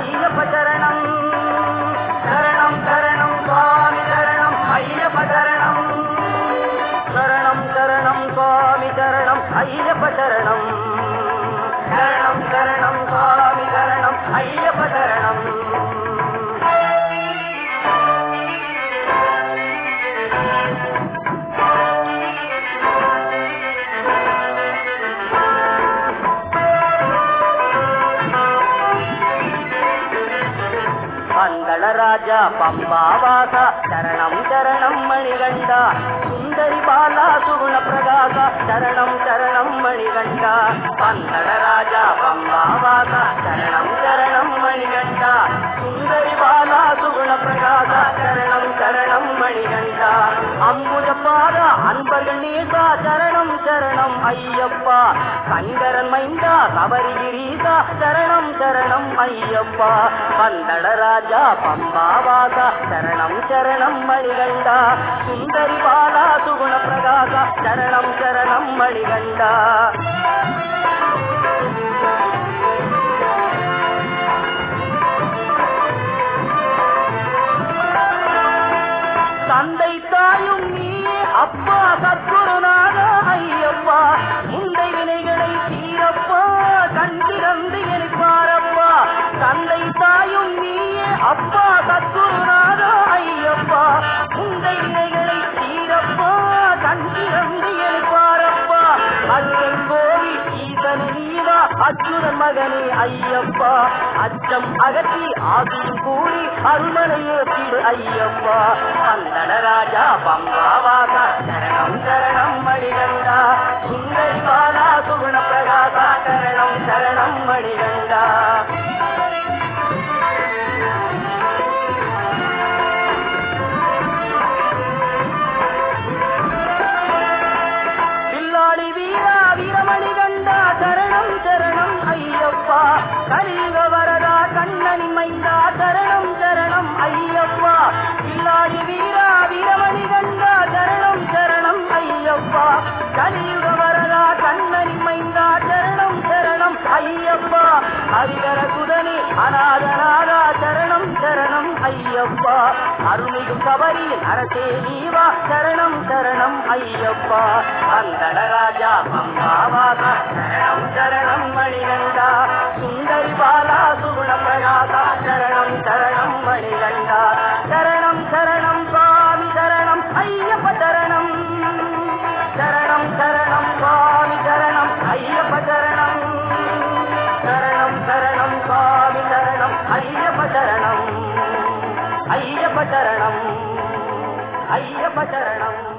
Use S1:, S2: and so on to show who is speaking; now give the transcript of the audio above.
S1: ஐயப்ப சரணம் சரணம் சரணம் சுவாமி சரணம் ஐயப்ப சரணம் சரணம் சரணம் சுவாமி சரணம் ஐயப்ப சரணம் சரணம் சரணம் சுவாமி சரணம் ஐயப்ப சரணம் பந்தளராஜா பம்பாவாசா சரணம் சரணம் மணிகண்டா சுந்தரி பாலா சுகுண பிரகாசா சரணம் சரணம் மணிகண்டா பந்தளராஜா பம்பாவாசா சரணம் சரணம் மணிகண்டா சுந்தரி பாலா சுகுண பிரகாசா சரணம் சரணம் மணிகண்டா அம்புஜ பாதா அன்பர்கள் நேசா சரணம் சரணம் ஐயப்பா சங்கரன் மைந்தா சபரிகிரீசா சரணம் சரணம் ஐயப்பா பந்தளராஜா பம்பாவாசா சரணம் சரணம் மணிகண்டா சுந்தரி பாலா சுகுண பிரகாசா சரணம் சரணம் மணிகண்டா தந்தை தாயும் நீயே அப்பா சத்குருநாத ஐயப்பா முந்தை வினைகளை தீரப்பா கண் திறந்து எனப்பாரப்பா தந்தை தாயும் நீயே அப்பா சத்குருநாத ஐயப்பா முந்தை வினைகளை தீரப்பா கண் திறந்து எனப்பாரப்பா அச்சன் கோவி ஈசனு நீவா அச்சுதன் மகனே ஐயப்பா அச்சம் அகற்றி ஆசியும் கூடி அருள்மனையே திரு ஐயப்பா பந்தடராஜா பம்பாவாசா சரணம் சரணம் மணிகண்டா சுந்தரி பாலா சுகுண பிரகாசா சரணம் சரணம் மணிகண்டா பில்லாடி வீரா வீரமணி கண்டா சரணம் சரணம் ஐயப்பா கலியுக வரதா கண்ணனி மைந்தா சரணம் சரணம் ஐயப்பா பில்லாடி வீரா வீரமணி கண்டா சரணம் சரணம் ஐயப்பா கலியுக வரதா கண்ணனி மைந்தா சரணம் சரணம் ஐயப்பா ஹரிகர சுதனி அநாதநாதா சரணம் சரணம் ஐயப்பா அருள்மிகு சபரி அரசே நீவா சரணம் சரணம் ஐயப்பா அந்தடராஜா பம்பாவாசா சரணம் சரணம் மணிகண்டா சுந்தரி பாலா சுகுண பிரகாசா சரணம் சரணம் மணிகண்டா சரணம் சரணம் சுவாமி சரணம் ஐயப்ப சரணம் சரணம் சரணம் சுவாமி சரணம் ஐயப்ப சரணம் சரணம் சரணம் சுவாமி சரணம் ஐயப்ப சரணம் ஐயப்ப சரணம் ஐயப்ப சரணம்